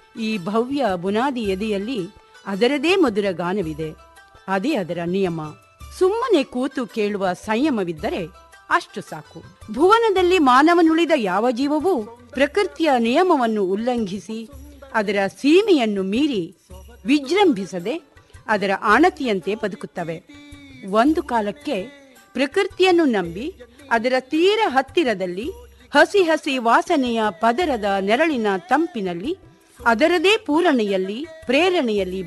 ಈ ಭವ್ಯ ಬುನಾದಿ ಎದೆಯಲ್ಲಿ ಅದರದೇ ಮಧುರ ಗಾನವಿದೆ ಅದೇ ಅದರ ನಿಯಮ ಸುಮ್ಮನೆ ಕೂತು ಕೇಳುವ ಸಂಯಮವಿದ್ದರೆ ಅಷ್ಟು ಸಾಕು ಭುವನದಲ್ಲಿ ಮಾನವನುಳಿದ ಯಾವ ಜೀವವೂ ಪ್ರಕೃತಿಯ ನಿಯಮವನ್ನು ಉಲ್ಲಂಘಿಸಿ ಅದರ ಸೀಮೆಯನ್ನು ಮೀರಿ ವಿಜೃಂಭಿಸದೆ ಅದರ ಆಣತಿಯಂತೆ ಬದುಕುತ್ತವೆ ಒಂದು ಕಾಲಕ್ಕೆ ಪ್ರಕೃತಿಯನ್ನು ನಂಬಿ ಅದರ ತೀರ ಹತ್ತಿರದಲ್ಲಿ ಹಸಿ ಹಸಿ ವಾಸನೆಯ ಪದರದ ನೆರಳಿನ ತಂಪಿನಲ್ಲಿ ಅದರದೇ ಪೂರಣೆಯಲ್ಲಿ ಪ್ರೇರಣೆಯಲ್ಲಿ